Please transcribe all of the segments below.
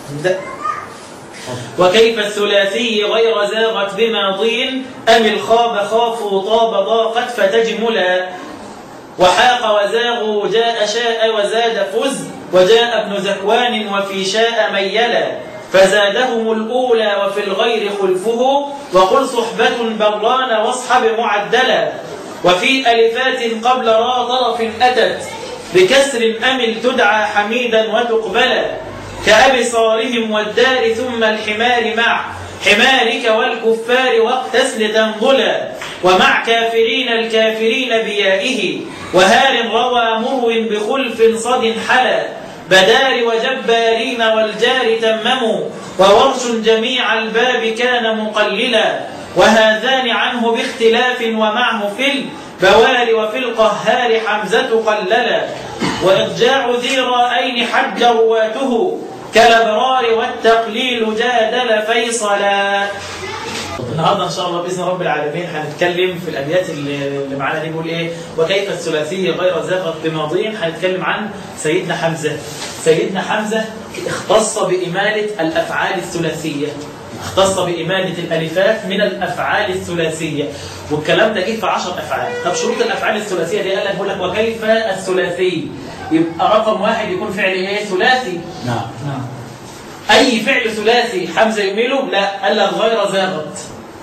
ده. وكيف الثلاثي غير زاغت بماضي أم الخاب خافوا طاب ضاقت فتجملا وحاق وزاغوا جاء شاء وزاد فز وجاء ابن زكوان وفي شاء ميلا فزادهم الأولى وفي الغير خلفه وقل صحبة بران واصحب معدلا وفي ألفات قبل را طرف أتت بكسر أمل تدعى حميدا وتقبلا كأبصارهم والدار ثم الحمار مع حمارك والكفار واقتس لتنظلا ومع كافرين الكافرين بيائه وهار روى مرو بخلف صد حلا بدار وجبارين والجار تمموا وورش جميع الباب كان مقللا وهذان عنه باختلاف ومعه في البوار وفي القهار حمزة قللا وإرجاع ذي رأين حج رواته كالابرار والتقليل جادل فيصلا النهارده ان شاء الله باذن رب العالمين هنتكلم في الابيات اللي اللي معانا دي بيقول ايه وكيف الثلاثيه غير زاغت بماضين هنتكلم عن سيدنا حمزه سيدنا حمزه اختص باماله الافعال الثلاثيه اختص بإمالة الألفات من الأفعال الثلاثية والكلام ده جه في 10 أفعال طب شروط الأفعال الثلاثية دي قال لك بقول لك وكيف الثلاثي يبقى رقم واحد يكون فعل ايه ثلاثي نعم نعم أي فعل ثلاثي حمزة يميله لا قال لك غير زاغت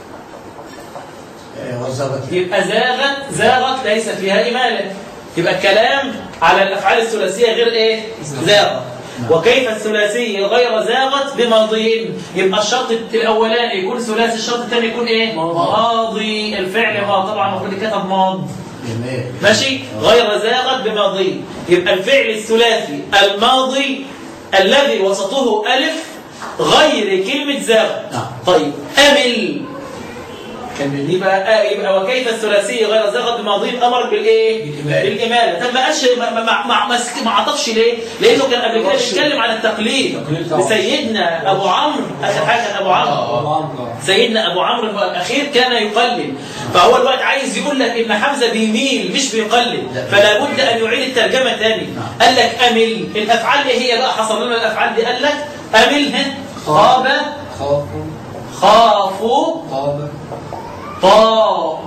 وزغت يبقى زاغت زاغت ليس فيها إمالة يبقى الكلام على الأفعال الثلاثية غير إيه؟ زاغت وكيف الثلاثي غير زاغت بماضين يبقى الشرط الأولاني يكون ثلاثي الشرط الثاني يكون إيه؟ ماضي الفعل ما طبعا المفروض يتكتب ماض جميل ماشي غير زاغت بماضي يبقى الفعل الثلاثي الماضي الذي وسطه ألف غير كلمة زاغت نعم. طيب أمل كمل يبقى آه يبقى وكيف الثلاثي غير زاغت بماضي امر بالايه بالإمالة. بالاماله طب ما قالش ما ما ما, ما, ما, ما عطفش ليه لانه كان قبل كده بيتكلم عن التقليد تقليد طبعا. لسيدنا ابو عمرو اخر حاجه كان ابو عمرو سيدنا ابو عمرو الاخير كان يقلد فهو الوقت عايز يقول لك ان حمزه بيميل مش بيقلد لا. فلا بد ان يعيد الترجمه تاني قال لك امل الافعال ايه هي بقى حصل لنا الافعال دي قال لك امل ها خاب خاف خافوا طاب طاب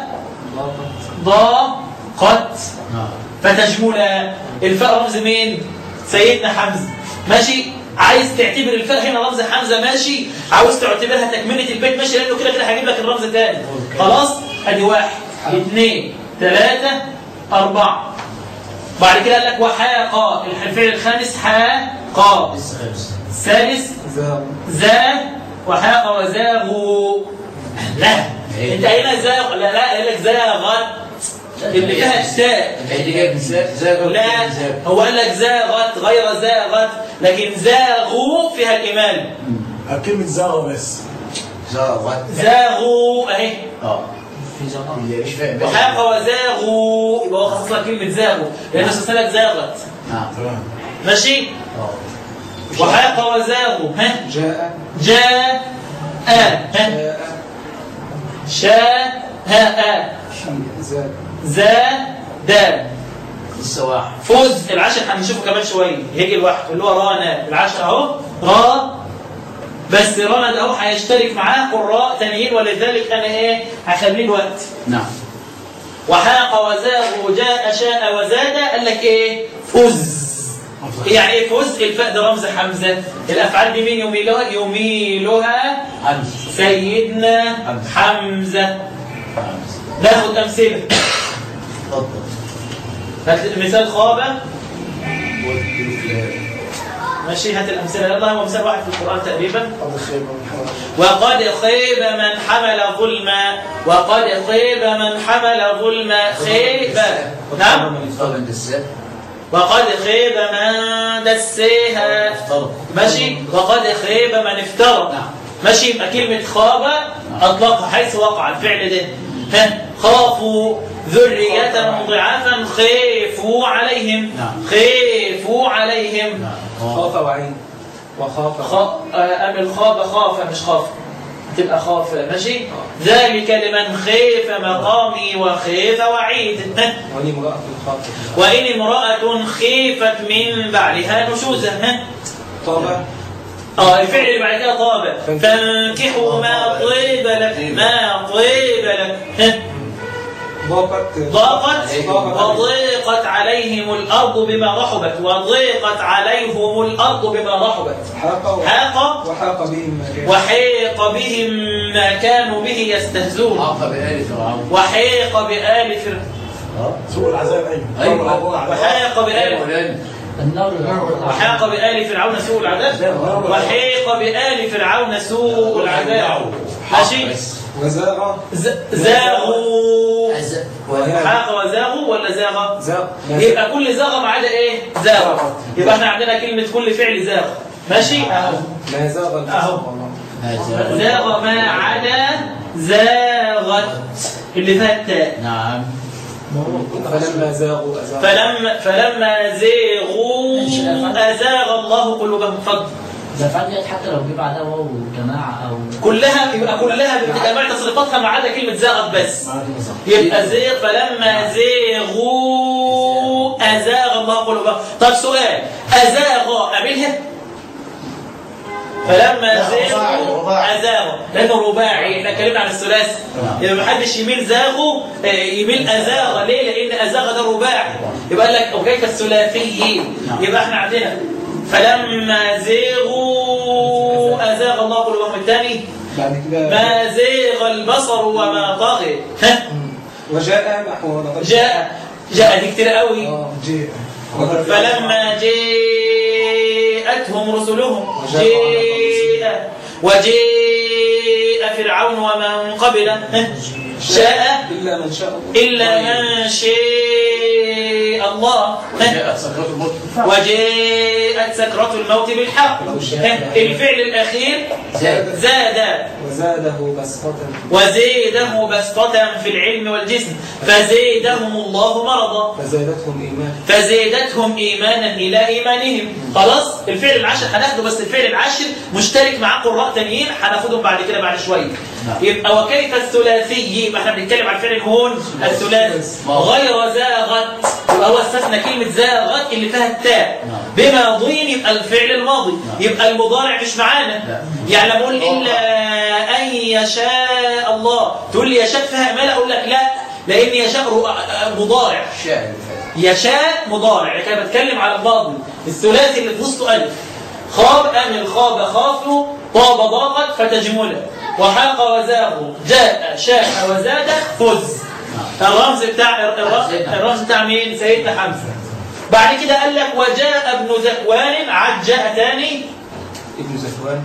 ضاقت ضاقت نعم فتجمل الفاء رمز مين سيدنا حمزه ماشي عايز تعتبر الفاء هنا رمز حمزه ماشي عاوز تعتبرها تكمله البيت ماشي لانه كده كده هجيب لك الرمز تاني خلاص ادي واحد اثنين ثلاثه اربعه بعد كده قال لك وحاق الفعل الخامس حاق لسه خمسة الثالث زاغ زا وحاق وزاغوا لا انت هنا زاغ لا لا قال لك زاغت اللي فيها التاء اللي جاب زاغ لا هو قال لك زاغت غير زاغت لكن زاغوا فيها الإيمان كلمة زاغة بس زاغت زاغوا اهي اه اللي مش فاهم وحاق وزاغوا يبقى هو خصص لك كلمة زاغوا لأن سلسلة زاغت نعم تمام ماشي اه وحاق وزاغوا ها جاء جاء ها جاء شاء ها آ شيء زاد زا دا لسه واحد فوز العشر هنشوفه كمان شويه يجي الواحد اللي هو رانا العشر اهو را بس رانا ده اهو هيشترك معاه قراء تانيين ولذلك انا ايه هخليه الوقت نعم وحاق وزاغ جاء شاء وزاد قال لك ايه فز يعني ايه فز الفاء ده رمز حمزه الافعال دي مين يميلها يميلها حمزة سيدنا حمزة. حمزه حمزة ناخد امثله اتفضل هات مثال خابه والكلام. ماشي هات الامثله يلا هو مثال واحد في القران تقريبا قد خيب من حمل وقد خيب من حمل ظلما وقد خيب من حمل ظلما خيب نعم طبعا لسه وقد خيب من دسيها افترض ماشي وقد خيب من افترى نعم. ماشي يبقى كلمة خاب أطلقها حيث وقع الفعل ده ها خافوا ذرية ضعافا خيفوا عليهم نعم. خيفوا عليهم نعم خاف وعيد وخاف خ... آه، أم الخاب خاف مش خاف تبقى خاف ماشي ذلك لمن خيف مقامي وخيف وعيد ها؟ ولي امرأة خافت وإن امرأة خيفت من بعلها نشوزا ها؟ طاب اه الفعل اللي بعد كده طاب فانكحوا ما طيب لك ما طيب لك ها؟ ضاقت ضاقت ضاقت وضيقت عليهم الأرض بما رحبت وضيقت عليهم الأرض بما رحبت حاق حاق وحاق بهم ما كان وحيق بهم ما كانوا به يستهزون عاق بآل فرعون وحيق بآل فرعون سوء العذاب ايوه أيوة. الله عذاب. وحيق بآل ولن النار وحاق بآل فرعون سوء العذاب وحيق بآل فرعون سوء العذاب ماشي بس وزاغ ز- زاغوا أز- حاق وزاغوا ولا زاغ زاغ يبقى كل زاغ ما عدا ايه زاغ يبقى احنا عندنا كلمة كل فعل زاغ ماشي اهو ما زاغ البصر أهو. والله. هذا زاغ ما عدا زاغت اللي فيها التاء نعم فلما زاغوا أزاغ فلما فلما زاغوا ازاغ الله قلوبهم فضل ده فعلا ديت حتى لو جه بعدها واو جماعة أو كلها يبقى كلها بجميع تصريفاتها ما عدا كلمة زاغت بس ما عندي مصح. يبقى زيغ فلما زاغوا أزاغ الله قلوبهم طب سؤال أزاغ قابلها فلما لا، رباعي، زاغوا رباعي. أزاغوا لأنه رباعي احنا اتكلمنا عن الثلاثي نعم. يبقى محدش يميل زاغوا آه، يميل أزاغ ليه؟ لأن أزاغ ده رباعي يبقى قال لك وكيف الثلاثي نعم. يبقى احنا عندنا فلما زاغوا أزاغ الله قلوبهم الثاني بعد كده ما زيغ البصر وما طغى ها وجاء نحو لقد جاء جاء دي كتير قوي آه، جاء فلما جاءتهم رسلهم وجاء جاء وجاء فرعون ومن قبله ها؟ شاء إلا من شاء الله إلا من شاء الله ها؟ وجاءت سكرات الموت وجاءت سكرة الموت بالحق ها؟ الفعل الأخير زاد زاد وزاده بسطة وزيدهم بسطة في العلم والجسم فزيدهم الله مرضا فزادتهم إيمانا فزيدتهم إيمانا إلى إيمانهم خلاص الفعل العاشر هناخده بس الفعل العاشر مشترك مع قراء تانيين هناخدهم بعد كده بعد شوية نعم. يبقى وكيف الثلاثي يبقى احنا بنتكلم عن الفعل الهون الثلاثي غير زاغت يبقى هو استثنى كلمة زاغت اللي فيها التاء نعم. بماضين يبقى الفعل الماضي يبقى المضارع مش معانا لا. يعني لما اقول الا ان يشاء الله تقول لي يشاء فيها امال اقول لك لا لان يشاء رو- مضارع شاء اللي فات. يشاء مضارع يعني كان بتكلم على الماضي الثلاثي اللي في وسطه الف خاب امل خاب خافوا طاب ضاقت فتجملا وحاق وزاغوا جاء شاء وزاد فز الرمز بتاع الرمز, الرمز بتاع مين سيدنا حمزه بعد كده قال لك وجاء ابن زكوان عاد جاء ثاني ابن زكوان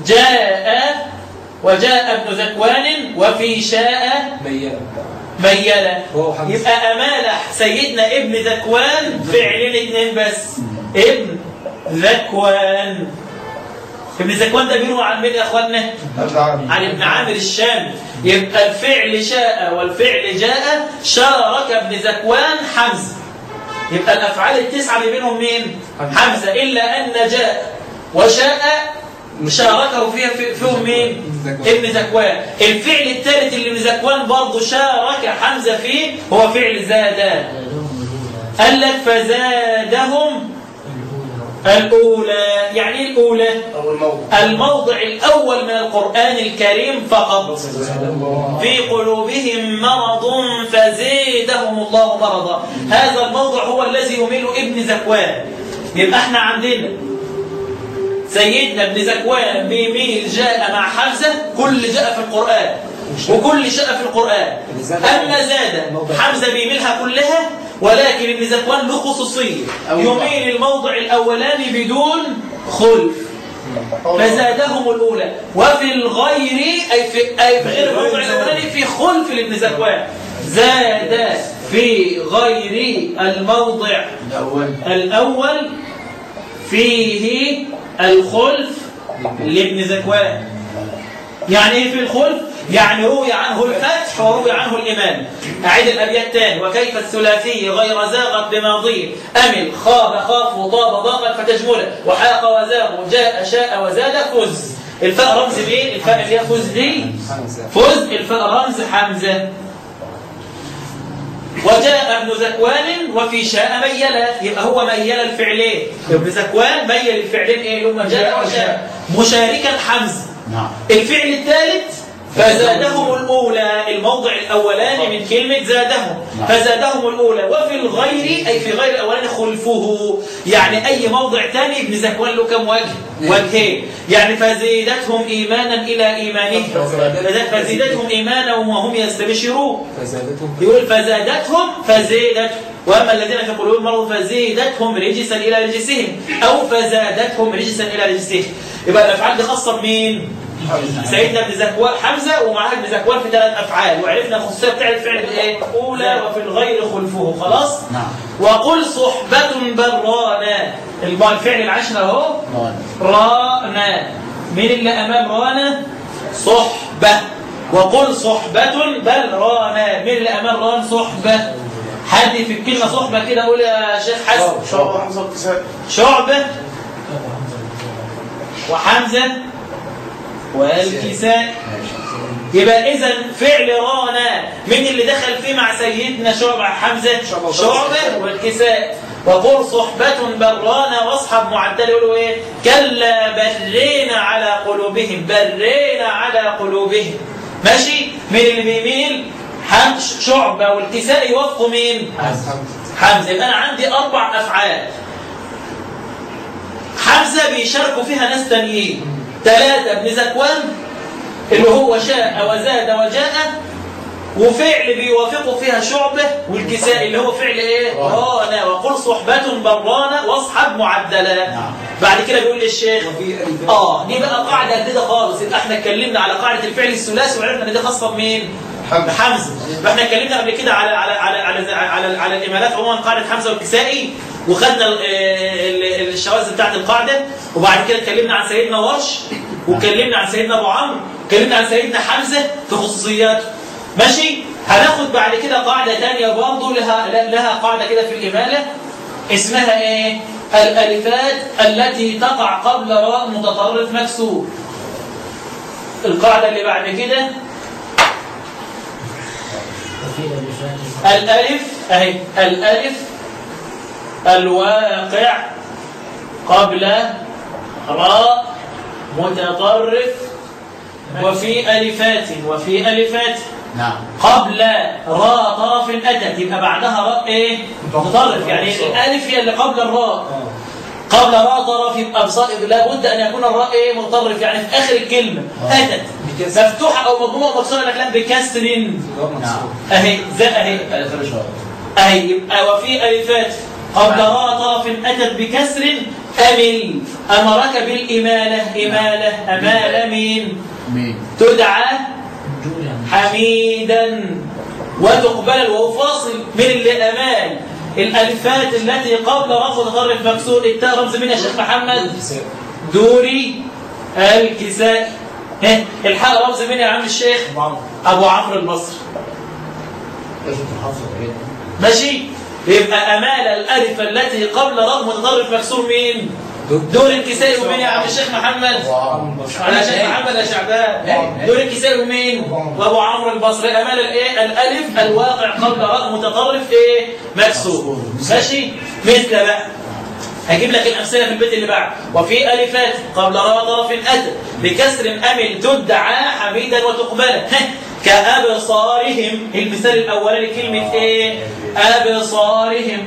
جاء وجاء ابن زكوان وفي شاء ميانا ميلة هو حمزة. يبقى أمالة سيدنا ابن ذكوان فعلين اتنين بس ابن ذكوان ابن ذكوان ده بيروى عن مين يا اخوانا؟ عن ابن عامر الشامي يبقى الفعل شاء والفعل جاء شارك ابن ذكوان حمزة يبقى الأفعال التسعة اللي بينهم مين؟ حمزة. حمزة إلا أن جاء وشاء شاركه فيها في- فيهم مين؟ ذكوان. ابن ذكوان الفعل الثالث اللي ابن ذكوان برضه شارك حمزة فيه هو فعل زاد زادهم الأولى قال لك فزادهم الأولى الأولى يعني إيه الأولى أول موضوع الموضع الأول من القرآن الكريم فقط في قلوبهم مرض فزيدهم الله مرضا هذا الموضع هو الذي يميل ابن ذكوان يبقى احنا عندنا سيدنا ابن ذكوان بيميل جاء مع حمزة كل جاء في القرآن وكل شاء في القرآن أما زاد حمزة بيميلها كلها ولكن ابن ذكوان له خصوصية يميل الموضع الأولاني بدون خلف فزادهم الأولى وفي الغير أي في, أي في غير الموضع الأولاني في خلف لابن زكوان زاد في غير الموضع الأول الأول فيه الخلف لابن زكوان يعني ايه في الخلف؟ يعني روي عنه الفتح وروي عنه الإمام أعيد الأبيات تاني وكيف الثلاثي غير زاغت بماضيه أمل خاب خاف وطاب ضاقت فتجمله وحاق وزاغ جاء شاء وزاد فز الفاء رمز مين؟ الفاء اللي هي فز دي حمزة فز الفاء رمز حمزة وجاء ابن ذكوان وفي شاء ميل يبقى هو ميل الفعلين ابن ذكوان ميل الفعلين ايه اللي هم جاء وشاء مشاركا حمزه نعم الفعل الثالث فزادهم الأولى الموضع الأولاني من كلمة زادهم نعم. فزادهم الأولى وفي الغير أي في غير الأولاني خلفه يعني أي موضع ثاني ابن زكوان له كم وجه وجهين يعني فزيدتهم إيمانا إلى إيمانهم فزيدتهم إيمانا وهم يستبشرون فزادتهم يقول فزادتهم فزيدت واما الذين في قلوبهم مرض فزيدتهم رجسا الى رجسهم او فزادتهم رجسا الى رجسهم يبقى الافعال دي خاصه بمين؟ سيدنا ابن زكوان حمزه ومعاه ابن زكوان في ثلاث افعال وعرفنا الخصوصيه بتاع الفعل الايه؟ اولى وفي الغير خلفه خلاص؟ نعم وقل صحبة برانا الم- الفعل العشر اهو نعم رانا مين اللي امام رانا صحبة وقل صحبة بل رانا مين اللي امام ران صحبة حد في الكلمة صحبة كده قول يا شيخ حسن شعب حمزة الكسائي شعبة وحمزة والكساء يبقى اذا فعل رانا مين اللي دخل فيه مع سيدنا شعبة حمزة شعبة شعبة والكساء وقل صحبة برانا واصحب معدل يقولوا ايه كلا برينا على قلوبهم برينا على قلوبهم ماشي مين اللي بيميل حم شعبة والكساء يوافقوا مين حمزة يبقى انا عندي اربع افعال حمزة بيشاركوا فيها ناس تانيين ثلاثة ابن زكوان اللي هو شاء وزاد وجاء وفعل بيوافقوا فيها شعبة والكساء اللي هو فعل ايه؟ رانا وقل صحبة برانا واصحب معدلا نعم. بعد كده بيقول للشيخ وفي ألفان. اه دي بقى قاعدة جديدة خالص يبقى احنا اتكلمنا على قاعدة الفعل الثلاثي وعرفنا ان دي خاصة بمين؟ حمزة. بحمزة احنا اتكلمنا قبل كده على على على على على, على الامالات عموما قاعدة حمزة والكسائي وخدنا ال- ال- الشواذ بتاعت القاعدة وبعد كده اتكلمنا عن سيدنا ورش واتكلمنا عن سيدنا ابو عمرو اتكلمنا عن سيدنا حمزة في خصوصياته ماشي هناخد بعد كده قاعدة تانية برضه لها لها قاعدة كده في الإمالة اسمها ايه؟ الألفات التي تقع قبل راء متطرف مكسور القاعدة اللي بعد كده وفي الألفات الألف أهي الألف الواقع قبل راء متطرف وفي ألفات وفي ألفات نعم قبل راء طرف أتت يبقى بعدها راء إيه؟ متطرف يعني الألف هي اللي قبل الراء قبل راء طرف يبقى بصائب لابد أن يكون الراء إيه متطرف يعني في آخر الكلمة أتت بكسر. مفتوحة أو مضمومة مكسورة لك لا بكسر غير مكسور أهي زي أهي ألف الشهر أهي يبقى وفي ألفات قبل راء طرف أتت بكسر أمل أمرك بالإمالة إمالة أمال مين مين تدعى جول يعني حميدا وتقبل الواو فاصل من اللي أمال الألفات التي قبل رفض متطرف مكسور التاء رمز مين يا شيخ محمد كساء. دوري الكساء ها الحاء رمز مين يا عم الشيخ أبو عمرو البصري ايش الحفظ ايه ماشي يبقى أمال الألف التي قبل رغم متطرف مكسور مين دور الكسائي ومين يا عم الشيخ محمد على شيخ محمد يا شعبان دور الكسائي ومين وابو عمرو البصري امال الايه الالف الواقع قبل راء متطرف ايه مكسور ماشي مثل بقى هجيب لك الامثله في البيت اللي بعد وفي الفات قبل راء طرف اتى بكسر امل تدعى حميدا وتقبلا كابصارهم المثال الاولاني كلمه ايه ابصارهم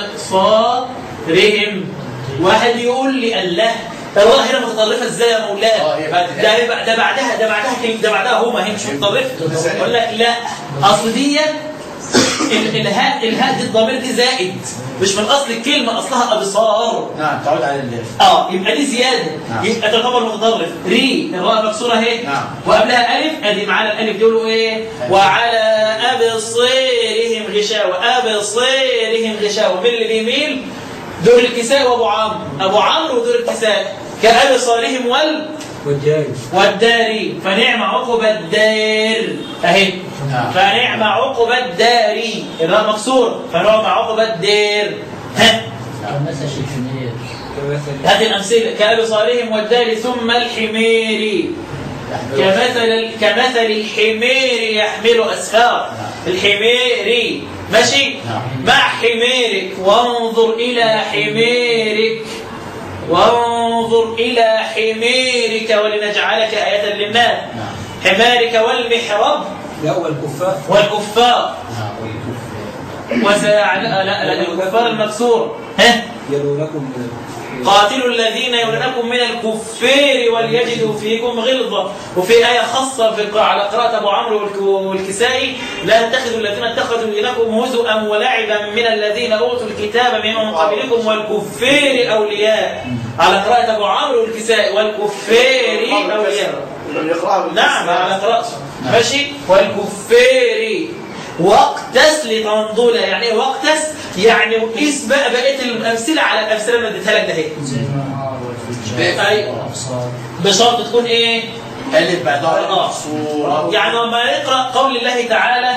ابصارهم واحد يقول لي الله الراء هنا متطرفه ازاي يا آه، مولانا هي بعد ده يبقى- ده بعدها ده بعدها كلمة- ده بعدها هما هي مش متطرفه يقول لك لا اصل دي ال- الهاء الهاء دي الضمير دي زائد مش من اصل الكلمه اصلها ابصار نعم تعود على الليل اه يبقى دي زياده نعم. يبقى تعتبر متطرف ري الراء مكسوره اهي نعم. وقبلها الف ادي معانا الالف دي يقولوا ايه وعلى ابصيرهم غشاوه ابصيرهم غشاوه مين اللي بيميل دور الكساء وابو عمرو ابو عمرو ودور الكساء كابصارهم وال والجاري والداري فنعم عقب الدار اهي نعم. فنعم عقب الدار الراء مكسور فنعم عقب الدار ها كمثل الحمير كمثل هذه الأمثلة كأبصارهم والدار ثم الحمير كمثل كمثل الحمير يحمل أسفار الحمير ماشي نعم. مع حميرك وانظر إلى حميرك وانظر إلى حميرك ولنجعلك آية للناس نعم حمارك والمحراب لا والكفار والكفار نعم وسيعل... لا لا الكفار المكسور ها يلونكم من قاتلوا الذين يلونكم من الكفار وليجدوا فيكم غلظة وفي آية خاصة في الق- على قراءة أبو عمرو والك- والكسائي لا تتخذوا الذين اتخذوا دينكم هزؤا ولعبا من الذين أوتوا الكتاب من قبلكم والكفار أولياء على قراءة أبو عمرو والكسائي والكفار أولياء لم يقرأها نعم على قراءته ماشي والكفار وقتس لتنضل يعني ايه وقتس يعني قيس بقى بقيه الامثله على الامثله اللي اديتها لك ده اهي زي النهار والفجار أيوة. والأبصار بشرط تكون ايه ألف بعدها آه. صورة يعني لما نقرا قول الله تعالى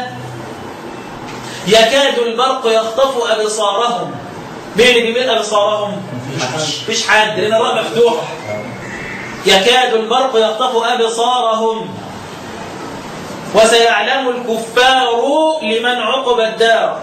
يكاد البرق يخطف ابصارهم مين اللي بيميل ابصارهم مفيش حد لان الراء مفتوحه يكاد البرق يخطف ابصارهم وسيعلم الكفار لمن عقب الدار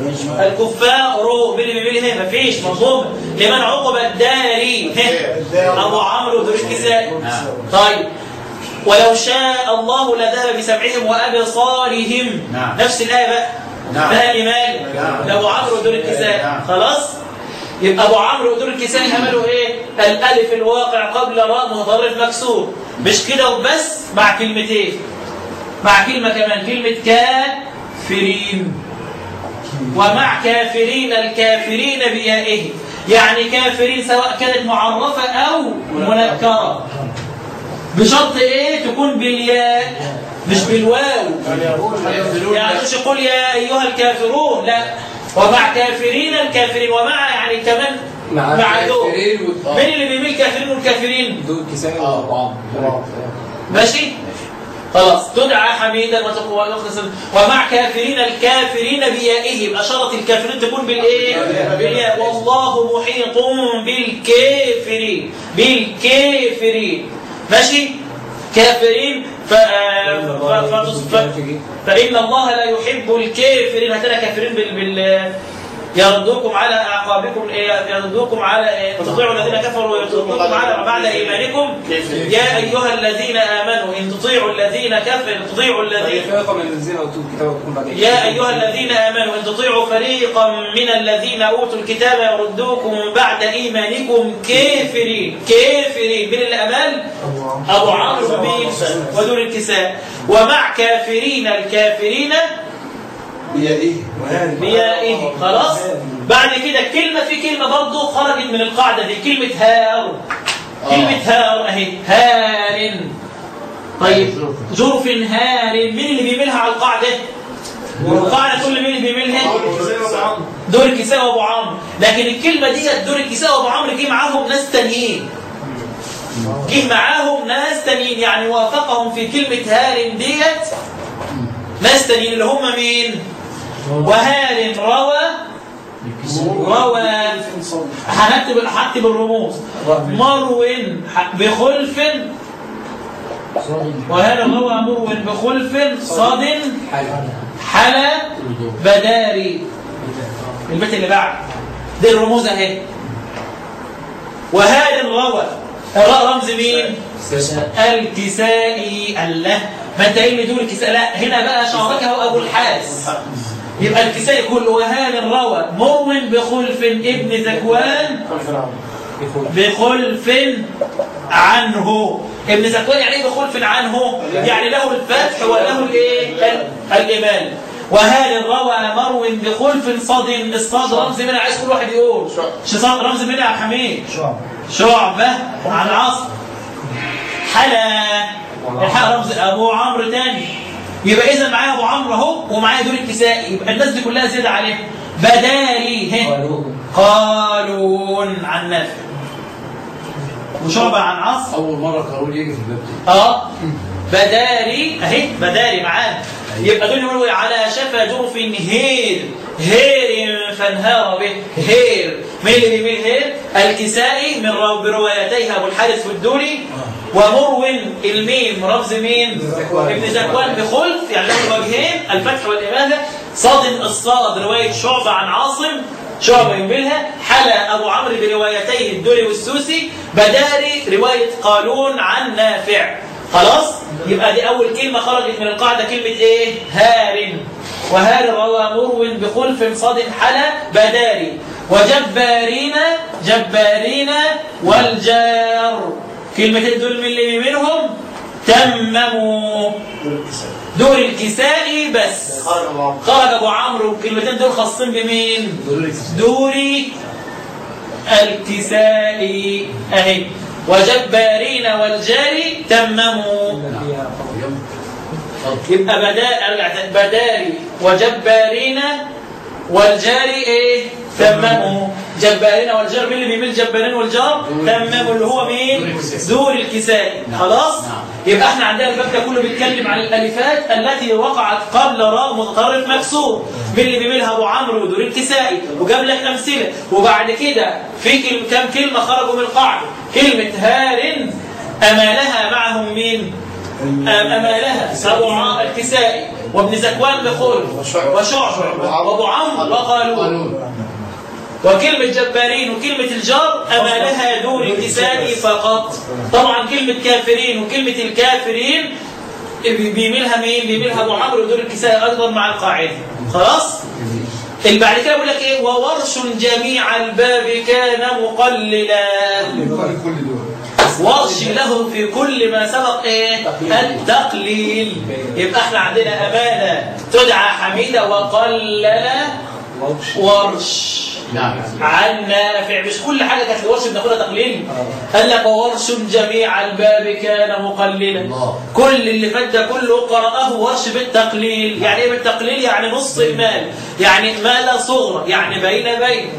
الكفار مين اللي بيميل هنا مفيش مفهوم لمن عقب الدار ها. ابو عمرو دول الكسائي طيب ولو شاء الله لذهب بسمعهم وابصارهم نعم. نفس الايه بقى نعم. فيها لمال نعم. لابو عمرو دول الكسائي نعم. خلاص يبقى ابو عمرو دول الكسائي عملوا ايه الالف الواقع قبل راء متطرف مكسور مش كده وبس مع كلمتين مع كلمه كمان كلمه كافرين ومع كافرين الكافرين بيائه يعني كافرين سواء كانت معرفة أو منكرة بشرط إيه تكون بالياء مش بالواو يعني مش يقول يا أيها الكافرون لا ومع كافرين الكافرين ومع يعني كمان مع مع دول الكافرين وال- مين اللي بيميل كافرين والكافرين دول كسائي وابو عمرو ماشي خلاص تدعى حميدا وتقوى ويخلص ومع كافرين الكافرين بيائه يبقى شرط الكافرين تكون بالايه بالياء والله محيط بالكافرين بالكافرين ماشي كافرين ف... ف... ف... ف... فإن الله لا يحب الكافرين هتلا كافرين بال... بال... يردوكم على أعقابكم إيه؟ يردوكم على إيه؟ تطيعوا الذين كفروا ويردوكم على بعد إيمانكم يا أيها الذين آمنوا إن تطيعوا الذين كفروا تطيعوا الذين فريقا من الذين اوتوا الكتاب ويكون بعد يا أيها الذين آمنوا إن تطيعوا فريقا من الذين أوتوا الكتاب يردوكم بعد إيمانكم كافرين كافرين من الأمل أبو عمرو بن ودون الكساء ومع كافرين الكافرين بيائه بيائه خلاص بعد كده كلمة في كلمة برضه خرجت من القاعدة دي كلمة هار كلمة هار أهي هار طيب جرف هار مين اللي بيميلها على القاعدة؟ القاعدة كل مين اللي بيميلها؟ دور الكساء وابو عمرو لكن الكلمة دي دور الكساء وابو عمرو جه معاهم ناس تانيين جه معاهم ناس تانيين يعني وافقهم في كلمة هار ديت ناس تانيين اللي هم مين؟ وهار روى روى هنكتب هكتب الرموز مرو ح- بخلف وهذا روى مرو بخلف صاد حلا بداري البيت اللي بعد دي الرموز اهي وهذا الروى الراء رمز مين؟ الكسائي الله ما انت ايه اللي دول الكساء لا هنا بقى شاركه ابو الحارس يبقى الكسائي كله وهان الروى مرو بخلف ابن ذكوان بخلف عنه ابن زكوان يعني ايه بخلف عنه يعني له الفتح وله الايه ال- الامال وهذا روى مرو بخلف صاد الصاد رمز منها عايز كل واحد يقول صاد رمز منها يا حميد شعبة عن عاصم حلا الحق رمز ابو عمرو تاني يبقى اذا معايا ابو عمرو اهو ومعايا دول الكسائي يبقى الناس دي كلها زياده عليه بداري هه قالون عن نافع وشعبة عن عاصم أول مرة قارون يجي في الباب ده اه بداري اهي بداري معانا يبقى دول يقولوا إيه؟ على شفا جرف هير هير فانهار به هير مين اللي بيميل هير الكسائي من رو- بروايتيها ابو الحارث والدوري ومرو الميم رمز مين ابن زكوان بخلف يعني له وجهين الفتح والإمالة صاد الصاد رواية شعبة عن عاصم شعبة يملها حلا أبو عمرو بروايتيه الدولي والسوسي بداري رواية قالون عن نافع خلاص يبقى دي أول كلمة خرجت من القاعدة كلمة إيه هار وهار روى مرو بخلف صاد حلا بداري وجبارين جبارين والجار كلمتين دول من اللي منهم تمموا دور الكسائي بس خرج ابو عمرو والكلمتين دول خاصين بمين دوري الكسائي اهي وجبارين والجاري تمموا يبقى بدا ارجع تاني. بداري وجبارين والجاري ايه تمموا جبارين والجار مين اللي بيميل جبارين والجار تمموا اللي هو مين دور الكسائي خلاص يبقى احنا عندنا الباب ده كله بيتكلم عن الالفات التي وقعت قبل راء متطرف مكسور مين اللي بيميلها ابو عمرو ودور الكسائي وجاب لك امثله وبعد كده في كل- كام كلمه خرجوا من القاعده كلمه هار امالها معهم مين أم- أمالها أبو عمرو الكسائي وابن زكوان بخلف وشعبة وأبو عمرو وقالون وكلمة جبارين وكلمة الجار أمالها دون الكسائي فقط طبعا كلمة كافرين وكلمة الكافرين بي- بيميلها مين؟ بيميلها أبو عمرو ودور الكسائي أيضا مع القاعدة خلاص؟ اللي بعد كده بيقول لك ايه وورش جميع الباب كان مقللا كل دول ورش له في كل ما سبق ايه التقليل يبقى احنا عندنا امانه تدعى حميده وقلل ورش نعم عن نافع مش كل حاجه كانت لورش بناخدها تقليل قال لك وورش جميع الباب كان مقللا الله. كل اللي فات ده كله قرأه ورش بالتقليل يعني ايه بالتقليل يعني نص المال يعني مال صغرى يعني بين بين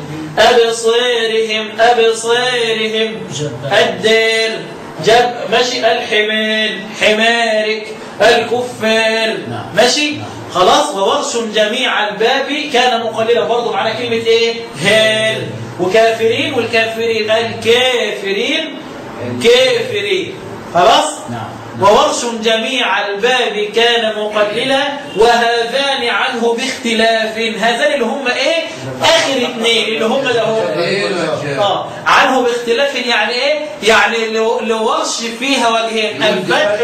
أبصيرهم أبصيرهم الدير جب ماشي الحمال حمارك الكفار نعم. ماشي خلاص وورش جميع الباب كان مقللا برضه معانا كلمة ايه هال وكافرين والكافرين الكافرين كافرين خلاص نعم. وورش جميع الباب كان مقللا وهذان عنه باختلاف هذان اللي هم ايه اخر اثنين اللي هم ده هو اه عنه باختلاف يعني ايه يعني لو- لورش فيها وجهين الفتح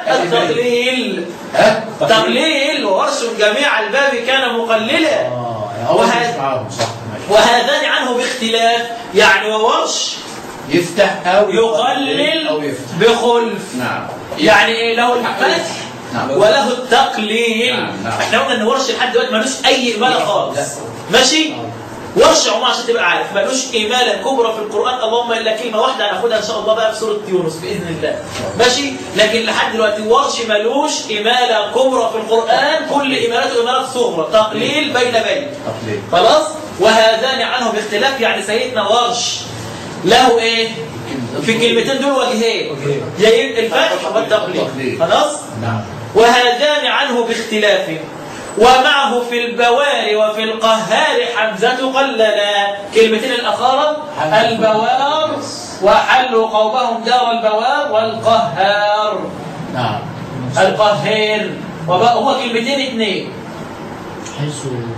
والتقليل ها؟ تقليل وورش جميع الباب كان مقللا اه يعني هو وهذا- مش معاهم صح ماشي وهذان عنه باختلاف يعني وورش يفتح او يقلل او يفتح بخلف نعم يعني ايه له الفتح نعم. وله التقليل نعم، نعم. احنا قلنا ان ورش لحد دلوقتي ملوش اي اماله خالص لا. ماشي ورش عموما عشان تبقى عارف ملوش اماله كبرى في القران اللهم الا كلمه واحده هناخدها ان شاء الله بقى في سوره يونس باذن الله ماشي لكن لحد دلوقتي ورش ملوش اماله كبرى في القران كل امالاته امالات صغرى تقليل بين بين تقليل خلاص وهذان عنه باختلاف يعني سيدنا ورش له ايه في كلمتين دول وجهين وجهين. يا الفتح والتقليل والتقليل. خلاص نعم وهذان عنه باختلاف ومعه في البوار وفي القهار حمزة قللا كلمتين الأخرى البوار وحلوا قومهم دار البوار والقهار نعم القهار وبقى هو كلمتين اثنين حيث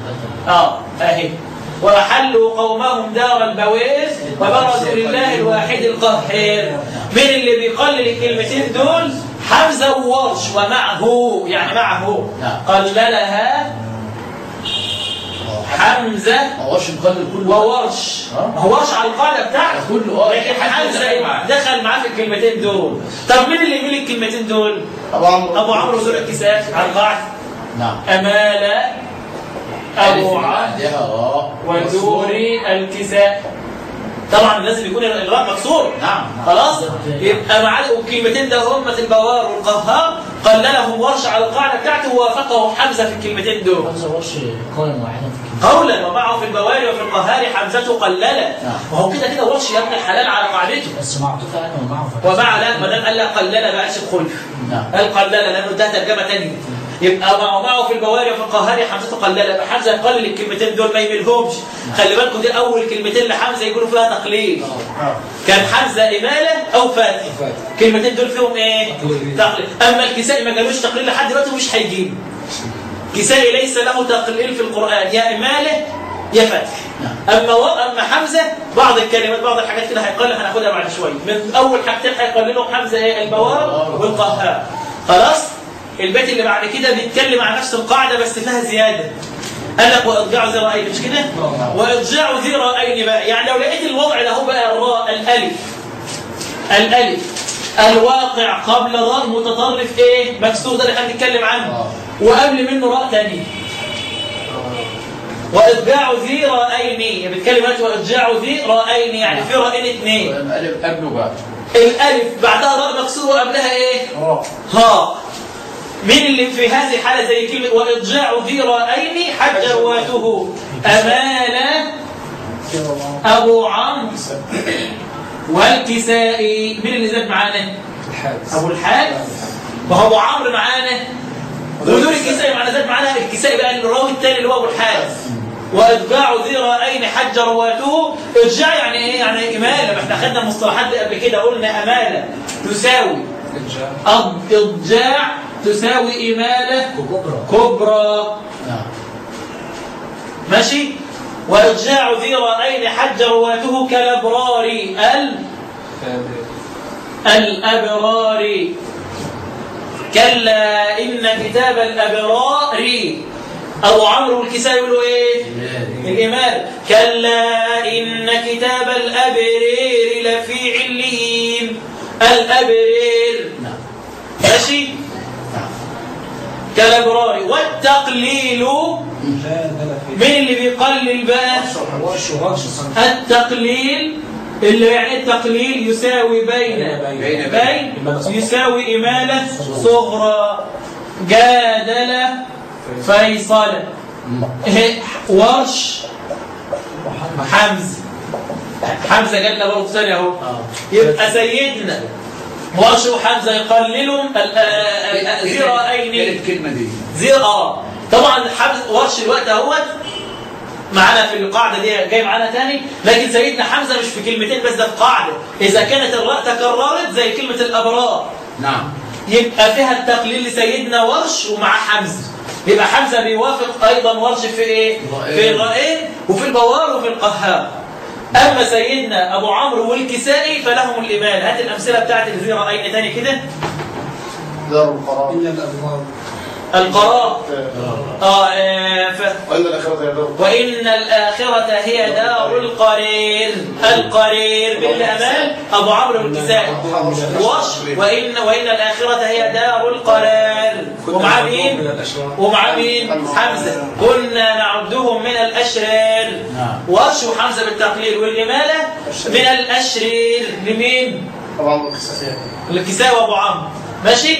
اه اهي وحلوا قومهم دار البويس وبرزوا لله الواحد القهار من اللي بيقلل الكلمتين دول حمزه وورش ومعه يعني معه نعم. قللها حمزه ما هوش مقلل كله وورش آه. ما هوش على القاعده بتاعته كله اه لكن حد حمزه دخل معاه. دخل معاه في الكلمتين دول طب مين اللي يميل الكلمتين دول؟ ابو عمرو ابو عمرو ذو الكساف على القاعده نعم امال ابو عمرو عندها اه ودوري الكساء طبعا لازم يكون الراء مكسور نعم خلاص يبقى معاه الكلمتين ده هم البوار والقهار قللهم ورش على القاعده بتاعته ووافقه حمزه في الكلمتين دول خمسة ورش قولا واحدا في الكلمة قولا ومعه في البوار وفي القهار حمزه قللا وهو كده كده ورش يا ابن الحلال على قاعدته بس معطوفة أنا ومعه فكذا. ومع لا ما دام قال لا قللا ما قالش بخلف نعم قال قللا لانه ده ترجمه ثانيه يبقى معه معه في البواري وفي القهار حمزه قللا يبقى حمزه يقلل الكلمتين دول ما يملهمش خلي بالكم دي اول كلمتين لحمزه يقولوا فيها تقليل كان حمزه اماله او فاتح فاتح. كلمتين دول فيهم ايه تقليل. تقليل اما الكسائي ما قالوش تقليل لحد دلوقتي مش هيجيب كسائي ليس له تقليل في القرآن يا إمالة يا فتح نعم. أما و... أما حمزة بعض الكلمات بعض الحاجات كده هيقلل هناخدها بعد شوية من أول حاجتين هيقللهم حمزة إيه البوار والقهار خلاص البيت اللي بعد كده بيتكلم عن نفس القاعدة بس فيها زيادة قال لك وإضجاع ذي رأيين مش كده؟ وإضجاع ذي رأيين بقى يعني لو لقيت الوضع ده هو بقى الراء الألف الألف الواقع قبل الراء متطرف ايه مكسور ده اللي احنا بنتكلم عنه آه. وقبل منه راء تاني وإضجاع ذي رأيين بيتكلم دلوقتي وإضجاع ذي رأيين يعني في رأيين اثنين الف قبله بقى الألف بعدها راء مكسور وقبلها ايه راء ها مين اللي في هذه الحالة زي كلمة وإضجاع ذي رأيين حج رواته أمانة أبو عمرو والكسائي مين اللي زاد معانا؟ الحادث أبو الحارث وهو أبو عمرو معانا ودول الكسائي معانا زاد معانا الكسائي بقى الراوي الثاني اللي هو أبو الحارث وإضجاع ذي رأيين حج رواته إضجاع يعني إيه؟ يعني إمالة ما إحنا خدنا المصطلحات دي قبل كده قلنا أمالة تساوي الجاء أض- إضجاع تساوي إمالة كبرى كبرى نعم ماشي وإضجاع ذي رأيين حج رواته كالأبرار ال الأبرار كلا إن كتاب الأبرار أبو عمرو الكسائي يقولوا إيه؟ الإمام كلا إن كتاب الأبرير لفي عليين الأبرير نعم ماشي نعم كالأبرار والتقليل لا لا في مين اللي بيقلل بقى؟ ورش ورش التقليل اللي يعني التقليل يساوي بين بين- بين يساوي إمالة صغرى جادلة فيصلة إيه، ورش حمزة حمزة جالنا برضه ثانية اهو يبقى سيدنا ورش وحمزة يقللهم ال- ال- ال- ذي ايه رأيين الكلمة دي زي اه طبعا حمزه ورش الوقت اهوت معانا في القاعده دي جاي معانا تاني لكن سيدنا حمزه مش في كلمتين بس ده في قاعده اذا كانت الراء تكررت زي كلمه الابرار نعم يبقى فيها التقليل لسيدنا ورش ومع حمزه يبقى حمزه بيوافق ايضا ورش في ايه الرائين. في الرائين وفي البوار وفي القهار اما سيدنا ابو عمرو والكسائي فلهم الايمان هات الامثله بتاعت اللي زي راينا تاني كده دار القرار إلا الأبواب القرار اه, آه ف... وإلا الآخرة هي دار وإن الآخرة هي دار القرير القرير بالأمان أبو عمرو الكسائي وش وإن وإن الآخرة هي دار القرار ومع مين؟ ومع مين؟ حمزة كنا نعدهم من الأشرار نعم. ورش وحمزة بالتقليل والإمالة من الأشرير لمين؟ طبعا القصة الكسائي وأبو عمرو ماشي؟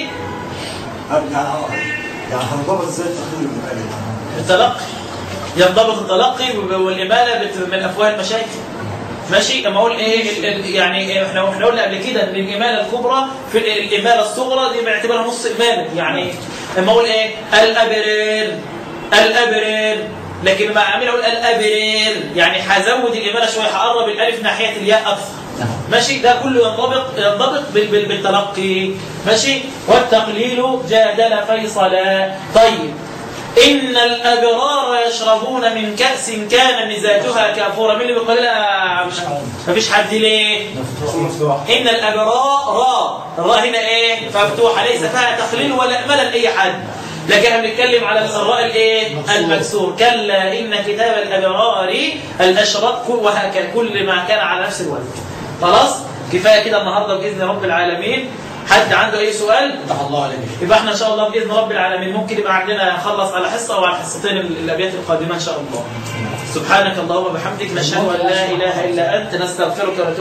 يعني هنضبط ازاي تخليل المقالب التلقي ينضبط التلقي والإمالة بت- من أفواه المشايخ ماشي اما اقول ايه ال- ال- يعني احنا احنا قلنا قبل كده ان الاماله الكبرى في ال- الاماله الصغرى دي باعتبارها نص اماله يعني اما اقول ايه الابرير الابرير لكن ما اعمل اقول الابرير يعني هزود الاماله شويه هقرب الالف ناحيه الياء اكثر نعم. ماشي ده كله ينضبط ينضبط بال- بال- بالتلقي ماشي والتقليل جادل فيصلا طيب إن الأبرار يشربون من كأس كان مزاجها كافورا مين اللي بيقول لا مش مفيش حد ليه إن الأبرار را الراء هنا إيه مفتوحة ليس فيها تقليل ولا إمالة لأي حد لكن احنا بنتكلم على الراء الايه المكسور كلا ان كتاب الابرار الاشراق وهكذا كل ما كان على نفس الوزن خلاص كفايه كده النهارده باذن رب العالمين حد عنده اي سؤال فتح الله عليك يبقى احنا ان شاء الله باذن رب العالمين ممكن يبقى عندنا نخلص على حصه او على حصتين ال- الابيات القادمه ان شاء الله سبحانك اللهم وبحمدك نشهد ان لا اله الا انت نستغفرك ونتوب